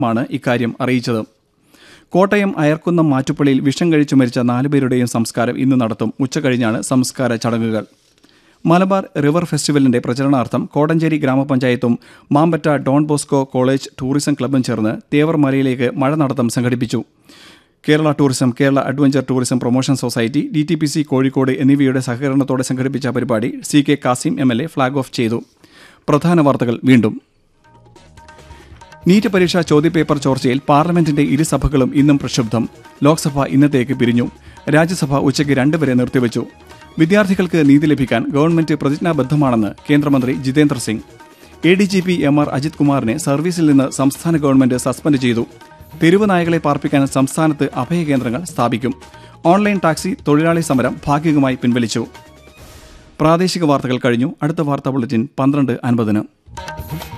മാണ് ഇക്കാര്യം അറിയിച്ചത് കോട്ടയം അയർക്കുന്നം മാറ്റുപ്പള്ളിയിൽ വിഷം കഴിച്ചു മരിച്ച നാലുപേരുടെയും സംസ്കാരം ഇന്ന് നടത്തും ഉച്ചകഴിഞ്ഞാണ് സംസ്കാര ചടങ്ങുകൾ മലബാർ റിവർ ഫെസ്റ്റിവലിന്റെ പ്രചരണാർത്ഥം കോടഞ്ചേരി ഗ്രാമപഞ്ചായത്തും Mampatta Don Bosco college tourism ക്ലബ്ബും ചേർന്ന് തേവർമലയിലേക്ക് മഴ നടത്തം സംഘടിപ്പിച്ചു Kerala tourism Kerala adventure tourism promotion society D T P C Kozhikode എന്നിവയുടെ സഹകരണത്തോടെ സംഘടിപ്പിച്ച പരിപാടി C K Kasim M L A flag off ചെയ്തു പ്രധാന വാർത്തകൾ വീണ്ടും നീറ്റ് പരീക്ഷാ ചോദ്യപേപ്പർ ചോർച്ചയിൽ പാർലമെന്റിന്റെ ഇരുസഭകളും ഇന്നും പ്രക്ഷുബ്ധം ലോക്സഭ ഇന്നത്തേക്ക് പിരിഞ്ഞു രാജ്യസഭ ഉച്ചയ്ക്ക് രണ്ട് വരെ നിർത്തിവച്ചു വിദ്യാർത്ഥികൾക്ക് നീതി ലഭിക്കാൻ ഗവൺമെന്റ് പ്രതിജ്ഞാബദ്ധമാണെന്ന് കേന്ദ്രമന്ത്രി Jitendra Singh A D G P M R Ajith കുമാറിനെ സർവീസിൽ നിന്ന് സംസ്ഥാന ഗവൺമെന്റ് സസ്പെൻഡ് ചെയ്തു തെരുവ് നായകളെ പാർപ്പിക്കാൻ സംസ്ഥാനത്ത് അഭയകേന്ദ്രങ്ങൾ സ്ഥാപിക്കും ഓൺലൈൻ ടാക്സി തൊഴിലാളി സമരം ഭാഗികമായി പിൻവലിച്ചു പ്രാദേശിക വാർത്തകൾ കഴിഞ്ഞു അടുത്ത വാർത്താ ബുള്ളറ്റിൻ പന്ത്രണ്ട് അൻപതിന്